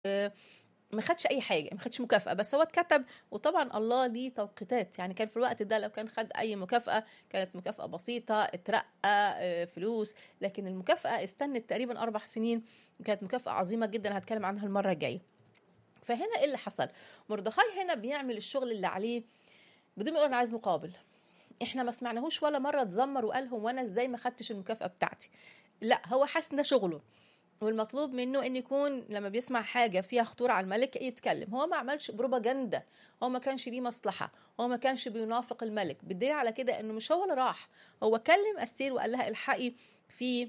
ما خدش اي حاجه ما خدش مكافاه بس هو اتكتب وطبعا الله ليه توقيتات يعني كان في الوقت ده لو كان خد اي مكافاه كانت مكافاه بسيطه اترقى فلوس لكن المكافاه استنت تقريبا اربع سنين كانت مكافاه عظيمه جدا هتكلم عنها المره الجايه فهنا ايه اللي حصل مردخاي هنا بيعمل الشغل اللي عليه بدون ما يقول انا عايز مقابل احنا ما سمعناهوش ولا مره اتذمر وقال هو انا ازاي ما خدتش المكافاه بتاعتي لا هو حاسس ده شغله والمطلوب منه ان يكون لما بيسمع حاجه فيها خطوره على الملك يتكلم هو ما عملش بروباجندا هو ما كانش ليه مصلحه هو ما كانش بينافق الملك بالدليل على كده انه مش هو اللي راح هو كلم استير وقال لها الحقي في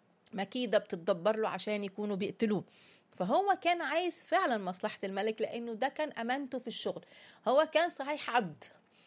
مكيده بتتدبر له عشان يكونوا بيقتلوه فهو كان عايز فعلا مصلحه الملك لانه ده كان امانته في الشغل هو كان صحيح عبد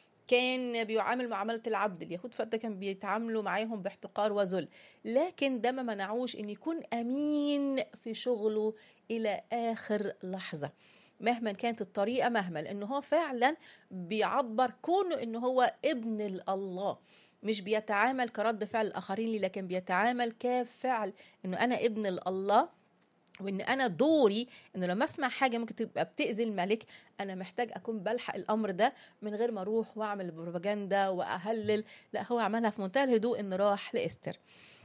كان بيعامل معاملة العبد اليهود فده كان بيتعاملوا معاهم باحتقار وذل لكن ده ما منعوش ان يكون امين في شغله الى اخر لحظة مهما كانت الطريقة مهما لانه هو فعلا بيعبر كونه انه هو ابن الله مش بيتعامل كرد فعل الاخرين لي لكن بيتعامل كفعل انه انا ابن الله وان انا دوري انه لما اسمع حاجه ممكن تبقى بتاذي الملك انا محتاج اكون بلحق الامر ده من غير ما اروح واعمل بروباجندا واهلل لا هو عملها في منتهى الهدوء انه راح لاستر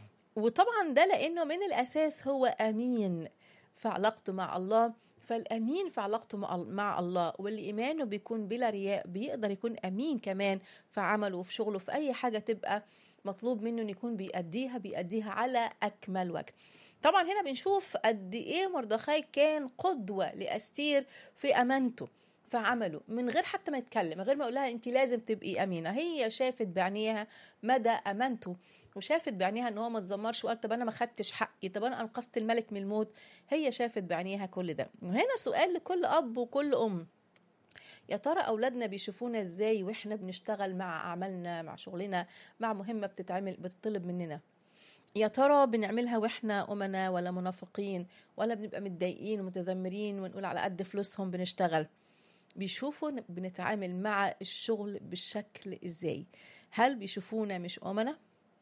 وطبعا ده لانه من الاساس هو امين في علاقته مع الله فالامين في علاقته مع الله واللي ايمانه بيكون بلا رياء بيقدر يكون امين كمان في عمله وفي شغله في اي حاجه تبقى مطلوب منه انه يكون بيأديها بيأديها على اكمل وجه طبعا هنا بنشوف قد ايه مردخاي كان قدوه لاستير في امانته في عمله من غير حتى ما يتكلم من غير ما يقول لها انت لازم تبقي امينه هي شافت بعينيها مدى امانته وشافت بعينيها ان هو ما تزمرش وقال طب انا ما خدتش حقي طب انا انقذت الملك من الموت هي شافت بعينيها كل ده وهنا سؤال لكل اب وكل ام يا ترى اولادنا بيشوفونا ازاي واحنا بنشتغل مع اعمالنا مع شغلنا مع مهمه بتتعمل بتطلب مننا يا ترى بنعملها واحنا امنا ولا منافقين ولا بنبقى متضايقين ومتذمرين ونقول على قد فلوسهم بنشتغل بيشوفوا بنتعامل مع الشغل بالشكل ازاي هل بيشوفونا مش امنا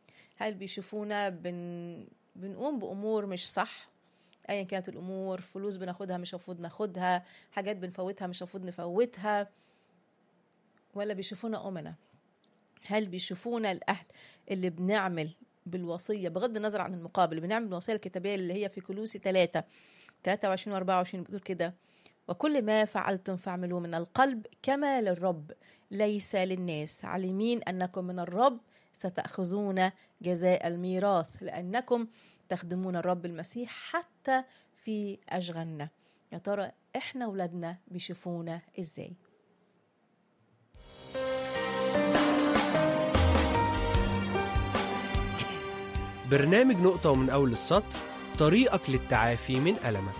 هل بيشوفونا بن... بنقوم بامور مش صح ايا كانت الامور فلوس بناخدها مش المفروض ناخدها حاجات بنفوتها مش المفروض نفوتها ولا بيشوفونا امنا هل بيشوفونا الاهل اللي بنعمل بالوصية بغض النظر عن المقابل بنعمل الوصية الكتابية اللي هي في كلوسي 3 23 و 24 بتقول كده وكل ما فعلتم فاعملوه من القلب كما للرب ليس للناس علمين أنكم من الرب ستأخذون جزاء الميراث لأنكم تخدمون الرب المسيح حتى في أشغالنا يا ترى إحنا ولادنا بيشوفونا إزاي برنامج نقطة ومن أول السطر طريقك للتعافي من ألمك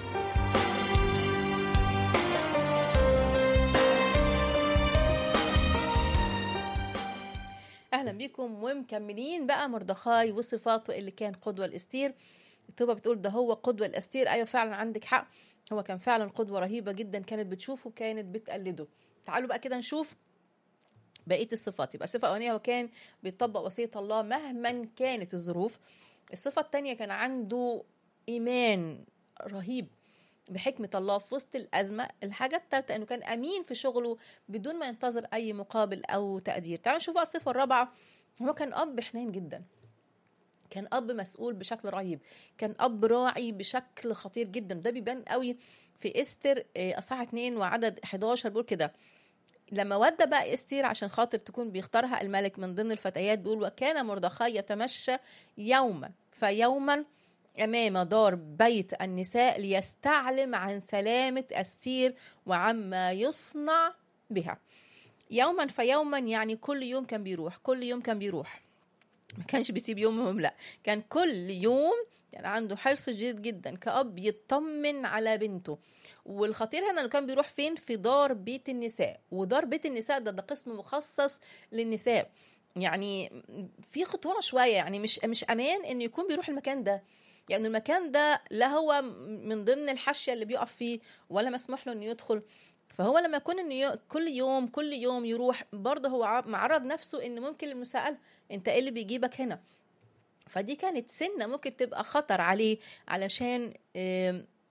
اهلا بيكم ومكملين بقى مردخاي وصفاته اللي كان قدوه لاستير الطبا بتقول ده هو قدوه لاستير ايوه فعلا عندك حق هو كان فعلا قدوه رهيبه جدا كانت بتشوفه وكانت بتقلده تعالوا بقى كده نشوف بقيه الصفات يبقى الصفه الاولانيه هو كان بيطبق وصيه الله مهما كانت الظروف الصفه الثانيه كان عنده ايمان رهيب بحكمة الله في وسط الأزمة الحاجة الثالثة أنه كان أمين في شغله بدون ما ينتظر أي مقابل أو تقدير تعالوا نشوف بقى الصفة الرابعة هو كان أب حنين جدا كان أب مسؤول بشكل رهيب كان أب راعي بشكل خطير جدا ده بيبان قوي في استر أصحاح 2 وعدد 11 بيقول كده لما ودى بقى استير عشان خاطر تكون بيختارها الملك من ضمن الفتيات بيقول وكان مردخاي يتمشى يوما فيوما أمام دار بيت النساء ليستعلم عن سلامة السير وعما يصنع بها يوما فيوما يعني كل يوم كان بيروح كل يوم كان بيروح ما كانش بيسيب يوم لا كان كل يوم يعني عنده حرص شديد جدا كأب يطمن على بنته والخطير هنا انه كان بيروح فين في دار بيت النساء ودار بيت النساء ده ده قسم مخصص للنساء يعني في خطوره شويه يعني مش مش امان انه يكون بيروح المكان ده يعني المكان ده لا هو من ضمن الحاشيه اللي بيقف فيه ولا مسموح له انه يدخل فهو لما يكون انه كل يوم كل يوم يروح برضه هو معرض نفسه ان ممكن المساءله انت ايه اللي بيجيبك هنا فدي كانت سنه ممكن تبقى خطر عليه علشان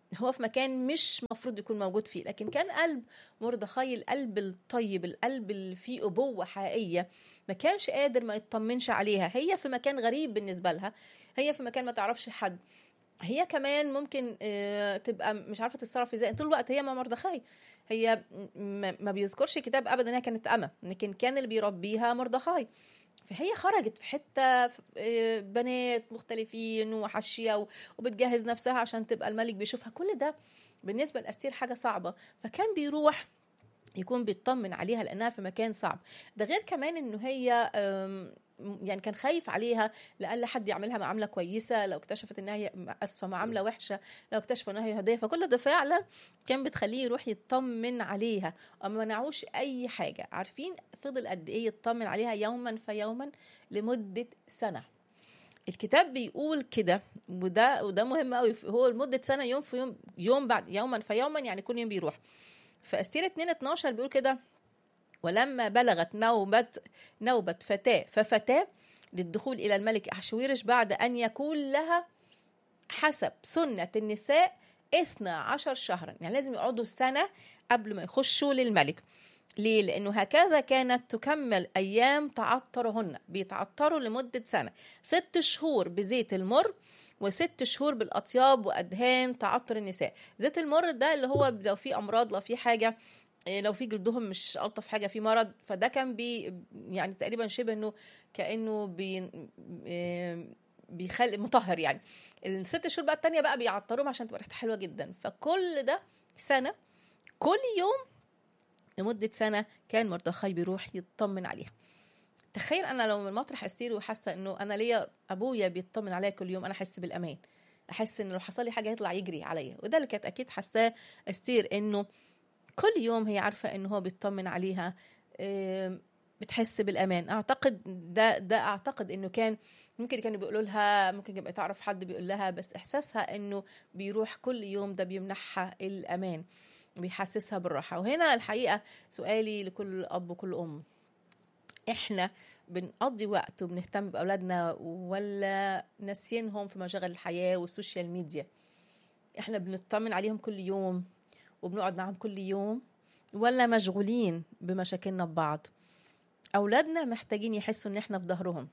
هو في مكان مش مفروض يكون موجود فيه لكن كان قلب مردخاي القلب الطيب القلب اللي فيه أبوة حقيقية ما كانش قادر ما يطمنش عليها هي في مكان غريب بالنسبة لها هي في مكان ما تعرفش حد هي كمان ممكن آه، تبقى مش عارفه تتصرف ازاي طول الوقت هي مع مردخاي هي م- ما بيذكرش الكتاب ابدا انها كانت امه لكن كان اللي بيربيها مردخاي فهي خرجت في حته في- آه، بنات مختلفين وحشيه و- وبتجهز نفسها عشان تبقى الملك بيشوفها كل ده بالنسبه لاستير حاجه صعبه فكان بيروح يكون بيطمن عليها لانها في مكان صعب ده غير كمان انه هي آم، يعني كان خايف عليها لألا حد يعملها معامله كويسه لو اكتشفت انها هي اسفه معامله وحشه لو اكتشفوا انها هي هديه فكل ده فعلا كان بتخليه يروح يطمن عليها وما منعوش اي حاجه عارفين فضل قد ايه يطمن عليها يوما فيوما لمده سنه الكتاب بيقول كده وده وده مهم قوي هو لمده سنه يوم في يوم يوم بعد يوما فيوما يعني كل يوم بيروح فأستير 2 12 بيقول كده ولما بلغت نوبة نوبة فتاة ففتاة للدخول إلى الملك أحشويرش بعد أن يكون لها حسب سنة النساء 12 شهرا يعني لازم يقعدوا سنة قبل ما يخشوا للملك ليه؟ لأنه هكذا كانت تكمل أيام تعطرهن بيتعطروا لمدة سنة ست شهور بزيت المر وست شهور بالأطياب وأدهان تعطر النساء زيت المر ده اللي هو لو في أمراض لو في حاجة إيه، لو في جلدهم مش ألطف حاجة في مرض فده كان بي يعني تقريبا شبه إنه كأنه بي إيه، بيخلي مطهر يعني الست شهور بقى التانية بقى بيعطروهم عشان تبقى ريحتها حلوة جدا فكل ده سنة كل يوم لمدة سنة كان مردخاي بيروح يطمن عليها تخيل انا لو من مطرح استير وحاسه انه انا ليا ابويا بيطمن عليا كل يوم انا احس بالامان احس ان لو حصل لي حاجه يطلع يجري عليا وده اللي كانت اكيد حاساه استير انه كل يوم هي عارفه انه هو بيطمن عليها آم، بتحس بالامان اعتقد ده ده اعتقد انه كان ممكن كانوا بيقولوا لها ممكن يبقى تعرف حد بيقول لها بس احساسها انه بيروح كل يوم ده بيمنحها الامان بيحسسها بالراحه وهنا الحقيقه سؤالي لكل اب وكل ام احنا بنقضي وقت وبنهتم باولادنا ولا ناسيينهم في مشاغل الحياه والسوشيال ميديا احنا بنطمن عليهم كل يوم وبنقعد معاهم كل يوم ولا مشغولين بمشاكلنا ببعض اولادنا محتاجين يحسوا ان احنا في ظهرهم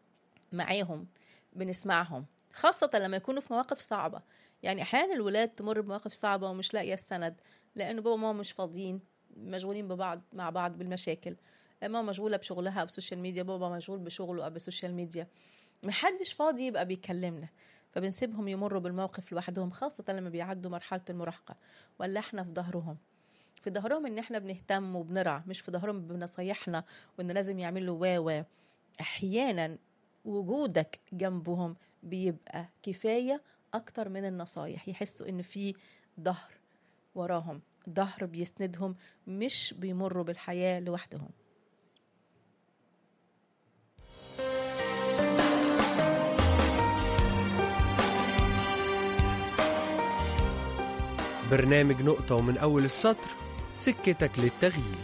معاهم بنسمعهم خاصة لما يكونوا في مواقف صعبة يعني أحيانا الولاد تمر بمواقف صعبة ومش لاقية السند لأنه بابا وماما مش فاضيين مشغولين ببعض مع بعض بالمشاكل ماما مشغولة بشغلها بالسوشيال ميديا بابا مشغول بشغله أو بالسوشيال ميديا محدش فاضي يبقى بيكلمنا فبنسيبهم يمروا بالموقف لوحدهم خاصة لما بيعدوا مرحلة المراهقة ولا احنا في ظهرهم في ظهرهم ان احنا بنهتم وبنرعى مش في ظهرهم بنصايحنا وان لازم يعملوا وا وا احيانا وجودك جنبهم بيبقى كفاية اكتر من النصايح يحسوا ان في ظهر وراهم ظهر بيسندهم مش بيمروا بالحياة لوحدهم برنامج نقطة ومن أول السطر سكتك للتغيير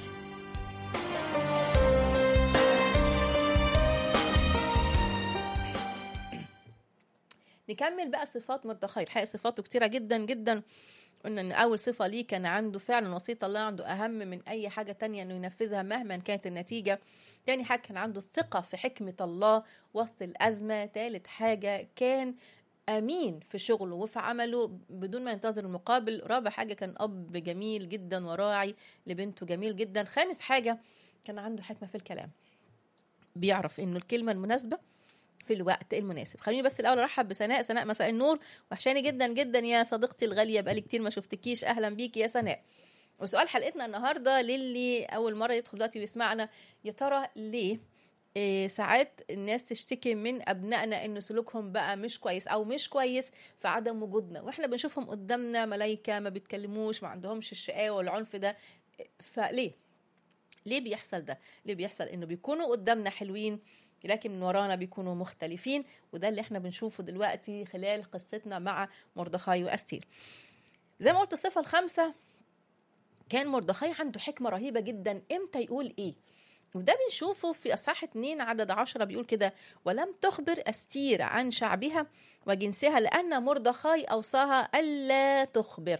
نكمل بقى صفات مردخاي الحقيقة صفاته كتيرة جدا جدا قلنا ان اول صفة ليه كان عنده فعلا وصية الله عنده اهم من اي حاجة تانية انه ينفذها مهما كانت النتيجة تاني حاجة كان عنده الثقة في حكمة الله وسط الازمة تالت حاجة كان امين في شغله وفي عمله بدون ما ينتظر المقابل رابع حاجة كان اب جميل جدا وراعي لبنته جميل جدا خامس حاجة كان عنده حكمة في الكلام بيعرف انه الكلمة المناسبة في الوقت المناسب خليني بس الاول ارحب بسناء سناء مساء النور وحشاني جدا جدا يا صديقتي الغاليه بقالي كتير ما شفتكيش اهلا بيكي يا سناء وسؤال حلقتنا النهارده للي اول مره يدخل دلوقتي ويسمعنا يا ترى ليه إيه ساعات الناس تشتكي من ابنائنا ان سلوكهم بقى مش كويس او مش كويس في عدم وجودنا واحنا بنشوفهم قدامنا ملايكه ما بيتكلموش ما عندهمش الشقاوه والعنف ده فليه ليه بيحصل ده ليه بيحصل انه بيكونوا قدامنا حلوين لكن من ورانا بيكونوا مختلفين وده اللي احنا بنشوفه دلوقتي خلال قصتنا مع مردخاي واستير زي ما قلت الصفه الخامسه كان مردخاي عنده حكمه رهيبه جدا امتى يقول ايه وده بنشوفه في اصحاح 2 عدد عشرة بيقول كده ولم تخبر استير عن شعبها وجنسها لان مردخاي اوصاها الا تخبر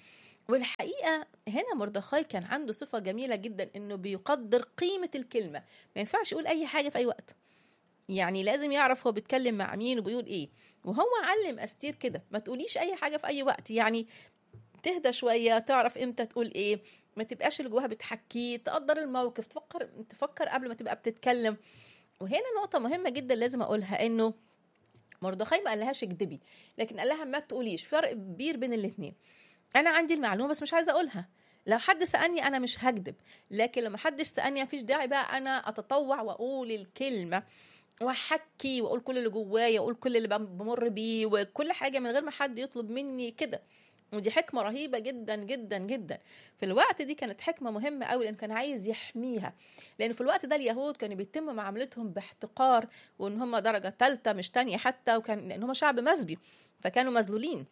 والحقيقه هنا مردخاي كان عنده صفه جميله جدا انه بيقدر قيمه الكلمه ما ينفعش يقول اي حاجه في اي وقت يعني لازم يعرف هو بيتكلم مع مين وبيقول ايه وهو علم استير كده ما تقوليش اي حاجه في اي وقت يعني تهدى شويه تعرف امتى تقول ايه ما تبقاش اللي جواها بتحكيه تقدر الموقف تفكر تفكر قبل ما تبقى بتتكلم وهنا نقطة مهمة جدا لازم أقولها إنه مردخاي ما قالهاش اكدبي لكن قال لها ما تقوليش فرق كبير بين الاتنين أنا عندي المعلومة بس مش عايزة أقولها لو حد سألني أنا مش هكدب لكن لما حد سألني مفيش داعي بقى أنا أتطوع وأقول الكلمة واحكي واقول كل اللي جوايا واقول كل اللي بمر بيه وكل حاجه من غير ما حد يطلب مني كده ودي حكمه رهيبه جدا جدا جدا في الوقت دي كانت حكمه مهمه قوي لان كان عايز يحميها لان في الوقت ده اليهود كانوا بيتم معاملتهم باحتقار وان هم درجه ثالثه مش تانية حتى وكان لان هم شعب مسبي فكانوا مذلولين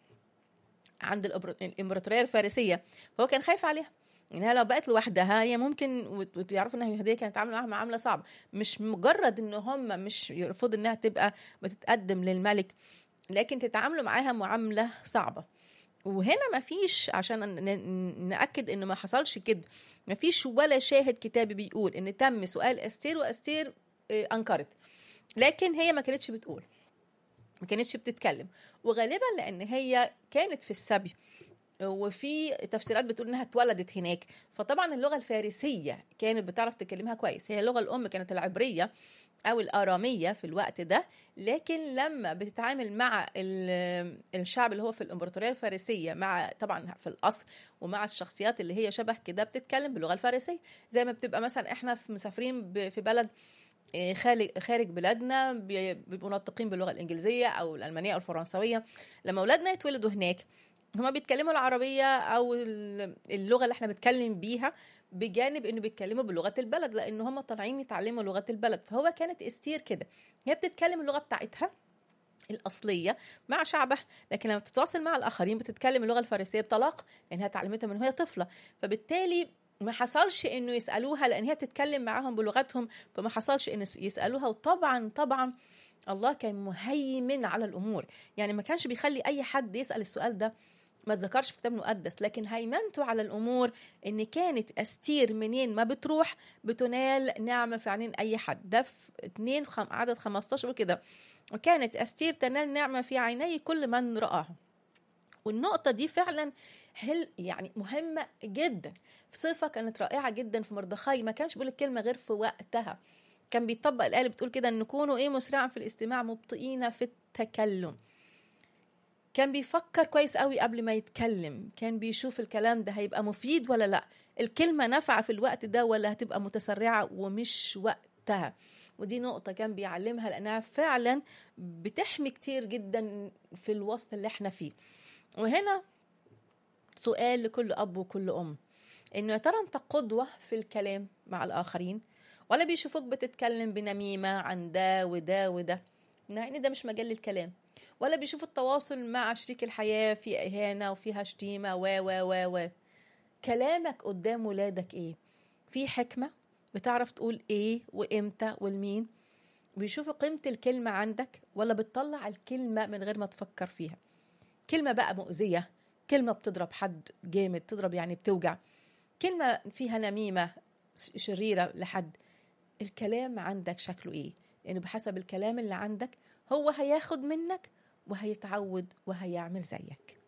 عند الامبراطوريه الفارسيه فهو كان خايف عليها انها لو بقت لوحدها هي ممكن وتعرفوا انها يهوديه كانت عامله معاها معامله صعبه مش مجرد ان هم مش يرفضوا انها تبقى بتتقدم للملك لكن تتعاملوا معاها معامله صعبه وهنا ما فيش عشان ناكد ان ما حصلش كده ما فيش ولا شاهد كتابي بيقول ان تم سؤال استير واستير انكرت لكن هي ما كانتش بتقول ما كانتش بتتكلم وغالبا لان هي كانت في السبي وفي تفسيرات بتقول انها اتولدت هناك فطبعا اللغه الفارسيه كانت بتعرف تكلمها كويس هي اللغه الام كانت العبريه او الاراميه في الوقت ده لكن لما بتتعامل مع الشعب اللي هو في الامبراطوريه الفارسيه مع طبعا في القصر ومع الشخصيات اللي هي شبه كده بتتكلم باللغه الفارسيه زي ما بتبقى مثلا احنا في مسافرين في بلد خارج خارج بلادنا بيبقوا ناطقين باللغه الانجليزيه او الالمانيه او الفرنسويه لما اولادنا يتولدوا هناك هما بيتكلموا العربية أو اللغة اللي احنا بنتكلم بيها بجانب انه بيتكلموا بلغة البلد لأن هما طالعين يتعلموا لغة البلد فهو كانت استير كده هي بتتكلم اللغة بتاعتها الأصلية مع شعبها لكن لما بتتواصل مع الآخرين بتتكلم اللغة الفارسية بطلاق لأنها اتعلمتها من وهي طفلة فبالتالي ما حصلش انه يسالوها لان هي بتتكلم معاهم بلغتهم فما حصلش انه يسالوها وطبعا طبعا الله كان مهيمن على الامور يعني ما كانش بيخلي اي حد يسال السؤال ده ما تذكرش في الكتاب المقدس لكن هيمنته على الامور ان كانت استير منين ما بتروح بتنال نعمه في عينين اي حد ده في 2 خم... عدد 15 وكده وكانت استير تنال نعمه في عيني كل من راها والنقطه دي فعلا هل يعني مهمه جدا في صفه كانت رائعه جدا في مردخاي ما كانش بيقول الكلمه غير في وقتها كان بيطبق الايه اللي بتقول كده ان نكونوا ايه مسرعا في الاستماع مبطئين في التكلم كان بيفكر كويس قوي قبل ما يتكلم كان بيشوف الكلام ده هيبقى مفيد ولا لا الكلمة نافعة في الوقت ده ولا هتبقى متسرعة ومش وقتها ودي نقطة كان بيعلمها لأنها فعلا بتحمي كتير جدا في الوسط اللي احنا فيه وهنا سؤال لكل أب وكل أم إنه يا ترى أنت قدوة في الكلام مع الآخرين ولا بيشوفوك بتتكلم بنميمة عن ده وده وده مع إن ده مش مجال الكلام ولا بيشوفوا التواصل مع شريك الحياة في إهانة وفيها شتيمة و و و و كلامك قدام ولادك إيه في حكمة بتعرف تقول إيه وإمتى والمين بيشوفوا قيمة الكلمة عندك ولا بتطلع الكلمة من غير ما تفكر فيها كلمة بقى مؤذية كلمة بتضرب حد جامد تضرب يعني بتوجع كلمة فيها نميمة شريرة لحد الكلام عندك شكله ايه لانه بحسب الكلام اللي عندك هو هياخد منك وهيتعود وهيعمل زيك